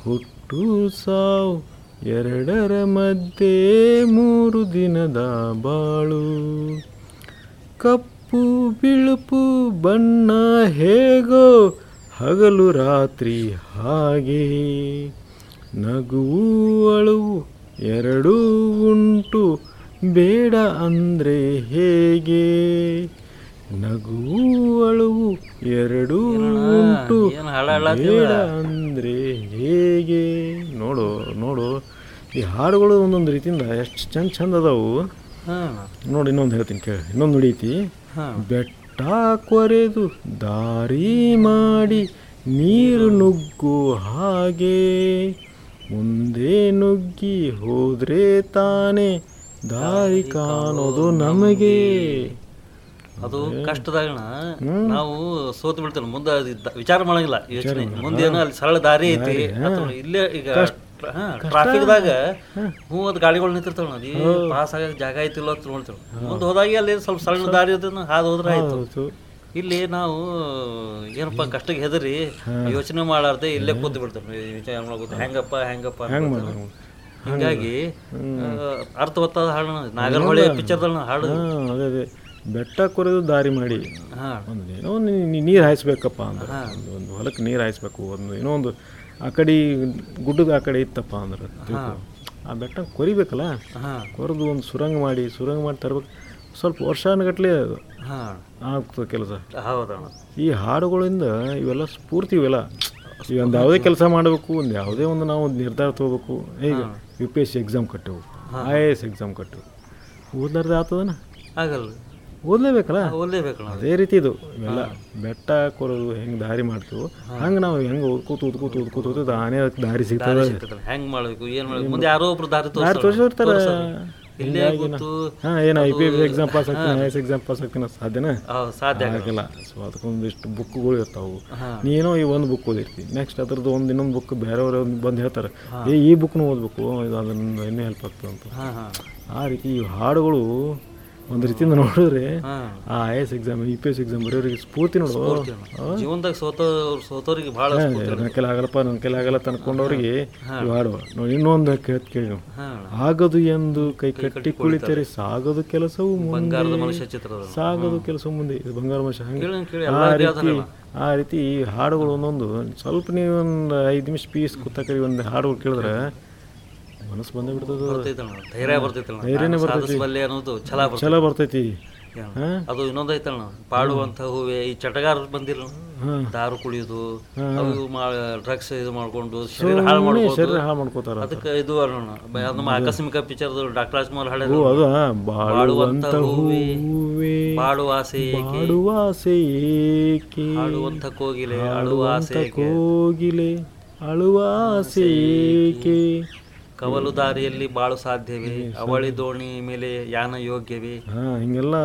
ಹುಟ್ಟು ಸಾವು ಎರಡರ ಮಧ್ಯೆ ಮೂರು ದಿನದ ಬಾಳು ಕಪ್ಪು ಬಿಳುಪು ಬಣ್ಣ ಹೇಗೋ ಹಗಲು ರಾತ್ರಿ ಹಾಗೆ ನಗುವು ಅಳುವು ಎರಡೂ ಉಂಟು ಬೇಡ ಅಂದರೆ ಹೇಗೆ ನಗುವು ಅಳುವು ಎರಡೂ ಉಂಟು ಏನು ಹಾಡು ಹಾಡ್ಲಾತ್ತೀವ? ಬೇಡ ಅಂದರೆ ಹೇಗೆ ನೋಡು ನೋಡು ಈ ಹಾಡುಗಳು ಒಂದೊಂದು ರೀತಿಯಿಂದ ಎಷ್ಟು ಚಂದ ಚಂದ ಅದಾವು ಹಾಂ ನೋಡಿ ಇನ್ನೊಂದು ಹೇಳ್ತೀನಿ ಕೇಳಿ ಇನ್ನೊಂದು ನುಡೀತಿ ಹಾಂ ಬೆಟ್ಟ ಕೊರೆದು ದಾರಿ ಮಾಡಿ ನೀರು ನುಗ್ಗು ಹಾಗೆ ಮುಂದೆ ನುಗ್ಗಿ ಹೋದ್ರೆ ತಾನೇ ದಾರಿ ಕಾಣೋದು ನಮಗೆ ಅದು ಕಷ್ಟದಾಗಣ ನಾವು ಸೋತು ಬಿಡ್ತೇವೆ ಮುಂದೆ ಅದು ಇದ್ದ- ವಿಚಾರ ಮಾಡಂಗಿಲ್ಲ ಯೋಚನೆ ಮುಂದೇನು ಅಲ್ಲಿ ಸರಳ ದಾರಿ ಐತಿ ಅಥವಾ ಇಲ್ಲೇ ಈಗ ಟ್ರಾಫಿಕ್ದಾಗ ಹ್ಞೂ ಅದು ಗಾಡಿಗಳು ನಿಂತಿರ್ತಾವ ಅದು ಪಾಸ್ ಆಗಕ್ಕೆ ಜಾಗ ಐತಿಲ್ಲ ಅಂತ ನೋಡ್ತೇವೆ ಮುಂದೆ ಹೋದಾಗೆ ಅಲ್ಲಿ ಸ್ವಲ್ಪ ಸರಳ ದಾರಿ ಇರ್ತದೆ ಹಾದು ಹೋದ್ರೆ ಆಯ್ತು ಹೌದು ಇಲ್ಲಿ ನಾವು ಏನಪ್ಪ ಕಷ್ಟಕ್ಕೆ ಹೆದರಿ ಯೋಚನೆ ಮಾಡಾರ್ದೆ ಇಲ್ಲೇ ಕೂತು ಬಿಡ್ತೇವೆ ವಿಚಾರ ಮಾಡ್ಬೋದು ಹೆಂಗಪ್ಪ ಹೆಂಗಪ್ಪ ಹೆಂಗೆ ಅನ್ಕೊತ. ಮಾಡೋದು ಹಿಂಗಾಗಿ ಆ, ಅರ್ಥವತ್ತಾದ ಹಾಡು ನಾಗರಹೊಳೆ ಪಿಕ್ಚರ್ದಲ್ಲಿ ಹಾಡು ಹಾಂ ಅದೇ ಅದೇ ಬೆಟ್ಟ ಕೊರೆದು ದಾರಿ ಮಾಡಿ ಹಾ ಒಂದು ಏನೋ ಒಂದು ನೀರು ಹಾಯಿಸ್ಬೇಕಪ್ಪ ಅಂದ್ರೆ ಒಂದು ಒಂದು ಹೊಲಕ್ಕೆ ನೀರು ಹಾಯಿಸ್ಬೇಕು ಒಂದು ಏನೋ ಒಂದು ಆ ಕಡೆ ಗುಡ್ಡದ ಆ ಕಡೆ ಇತ್ತಪ್ಪ ಅಂದ್ರೆ ತಿಳ್ಕೊ. ಆ ಬೆಟ್ಟ ಕೊರಿಬೇಕಲ್ಲ ಹಾ ಕೊರೆದು ಒಂದು ಸುರಂಗ ಮಾಡಿ ಸುರಂಗ ಮಾಡಿ ತರ್ಬೇಕು ಸ್ವಲ್ಪ ವರ್ಷಾನುಗಟ್ಲೆ ಅದು ಹಾ ಆಗ್ತದೆ ಕೆಲಸ ಹೌದಣ್ಣ ಈ ಹಾಡುಗಳಿಂದ ಇವೆಲ್ಲ ಸ್ಫೂರ್ತಿ ಇವೆಲ್ಲ ಈಗ ಒಂದು ಯಾವುದೇ ಕೆಲಸ ಮಾಡಬೇಕು ಒಂದು ಯಾವುದೇ ಒಂದು ನಾವು ಒಂದು ನಿರ್ಧಾರ ತೊಗೋಬೇಕು ಈಗ U P S C exam ಕಟ್ಟೆವು ಐ ಎ ಎಸ್ ಎಕ್ಸಾಮ್ ಕಟ್ಟೆವು ಓದ್ಲಾರ್ದೆ ಆಗ್ತದನ ಆಗಲ್ಲ ಓದಲೇಬೇಕಲ್ಲ ಓದ್ಲೇಬೇಕಣ್ಣ ಅದೇ ರೀತಿ ಇದು ಇವೆಲ್ಲ ಬೆಟ್ಟ ಕೊರೋದು ಹೆಂಗೆ ದಾರಿ ಮಾಡ್ತೀವೋ ಹಂಗೆ ನಾವು ಹೆಂಗೆ ಓದ್ಕೋತ ಓದ್ಕೋತ ಓದ್ಕೋತ ಓದ್ಕೋತ ಆನೆ ಅದಕ್ಕೆ ದಾರಿ ಸಿಗ್ತದೆ ಸಿಗ್ತದಲ್ಲ. ಹೆಂಗ್ ಮಾಡ್ಬೇಕು ಏನ್ ಮಾಡ್ಬೇಕು ಮುಂದೆ ಯಾರೋ ಒಬ್ರು ದಾರಿ ದಾರಿ ತೋರಿಸ್ತಾರೆ ತೋರಿಸಿರ್ತಾರೆ ಇಲ್ಲೇ ಕೂತು ಹಾಂ ಏನು I P S exam pass ಆಗ್ತೀನಿ ಐ ಎಸ್ ಎಕ್ಸಾಮ್ ಪಾಸ್ ಆಗ್ತೀನಿ ಸಾಧ್ಯನಾ ಹೌದು, ಸಾಧ್ಯ ಆಗಲ್ಲ. ಆಗಲ್ಲ ಸೊ ಅದಕ್ಕೊಂದಿಷ್ಟು ಬುಕ್ಗಳು ಇರ್ತಾವೆ ಹಾ. ನೀನೋ ಈ ಒಂದು ಬುಕ್ ಓದಿರ್ತಿ ನೆಕ್ಸ್ಟ್ ಅದ್ರದ್ದು ಒಂದು ಇನ್ನೊಂದು ಬುಕ್ ಬೇರೆಯವರು ಬಂದು ಹೇಳ್ತಾರೆ ಏ ಈ ಬುಕ್ನು ಓದಬೇಕು ಇದು ಅದರಿಂದ ಇನ್ನೂ ಹೆಲ್ಪ್ ಆಗ್ತದೆ ಅಂತ ಹಾ ಹಾ ಆ ರೀತಿ ಈ ಹಾಡುಗಳು ಒಂದು ರೀತಿಯಿಂದ ನೋಡಿದ್ರೆ ಹಾ ಆ I S exam U P S exam ಬರೆಯೋರಿಗೆ ಸ್ಫೂರ್ತಿ ನೋಡು ಜೀವನದಾಗ ಸೋತ ಸೋತೋರಿಗೆ ಬಹಳ ನನ್ನ ಕೈಲಿ ಆಗಲ್ಲಪ್ಪ ನನ್ನ ಕೈಲಿ ಆಗಲ್ಲ ಅಂತ ಅನ್ಕೊಂಡವ್ರಿಗೆ ಇವು ಹಾಡು ನೋಡಿ ಇನ್ನೊಂದು ಕೇಳ್ತ ಕೇಳಿ ನೀವು ಹಾ ಆಗದು ಎಂದು ಕೈ ಕಟ್ಟಿ ಕುಳಿತರೆ ಸಾಗದು ಕೆಲಸವು ಮುಂದೆ ಬಂಗಾರದ ಮನುಷ್ಯ ಚಿತ್ರದ ಸಾಗದು ಕೆಲಸ ಮುಂದೆ ಇದು ಬಂಗಾರ ಮನುಷ್ಯ ಹಂಗೆ ಕೇಳಿ ಕೇಳಿ ಆ ಎಲ್ಲ ರೀತಿ ಆ ರೀತಿ ಈ ಹಾಡುಗಳು ಒಂದೊಂದು ಸ್ವಲ್ಪ ನೀವು ಒಂದು ಐದು ನಿಮಿಷ ಪೀಸ್ ಕೂತಕರಿ ಒಂದು ಹಾಡುಗಳು ಕೇಳಿದ್ರೆ ಮನಸ್ಸು ಬಂದೇ ಬಿಡ್ತದ ಬರ್ತೈತಣ್ಣ ಧೈರ್ಯ ಬರ್ತೈತಣ್ಣ ನಾನು ಸಾಧಿಸಬಲ್ಲೆ ಅನ್ನೋದು ಛಲ ಬರ್ತೈತೆ ಚಲೋ ಬರ್ತೈತಿ ಏನು? ಹಾ? ಅದು ಇನ್ನೊಂದೈತಣ್ಣ ಪಾಡುವಂತ ಹೂವೆ ಈ ಚಟಗಾರ ಬಂದಿಲ್ಲ ಹಾಂ ದಾರು ಕುಡಿಯೋದು ಅವು ಡ್ರಗ್ಸ್ ಇದು ಮಾಡ್ಕೊಂಡು ಶರೀರ ಹಾಳು ಮಾಡ್ಕೊಂಡು ಶರೀರ ಹಾಳು ಮಾಡ್ಕೋತಾರ ಅದಕ್ಕೆ ಇದು ಅಣ್ಣ ಬ- ಅದು ನಮ್ಮ ಆಕಸ್ಮಿಕ ಪಿಕ್ಚರ್ ಡಾಕ್ಟರ್ ರಾಜ್ಕುಮಾರ್ ಹಾಡ ಓ ಅದು ಆ, ಬಾಳುವಂತ ಹೂವೆ, ಹೂವೆ ಪಾಡುವ ಆಸೆ ಏಕೆ ಬಾಡುವ ಆಸೆ ಏಕೆ ಹಾಡುವಂತ ಕೋಗಿಲೆ ಅಳುವ ಆಸೆ ಅಂತ ಕೋಗಿಲೆ ಅಳುವ ಆಸೆ ಏಕೆ ಕವಲು ದಾರಿಯಲ್ಲಿ ಬಾಳು ಸಾಧ್ಯವೇ ಅವಳಿ ದೋಣಿ ಮೇಲೆ ಯಾನ ಯೋಗ್ಯವೇ ಹಾ ಹಿಂಗೆಲ್ಲ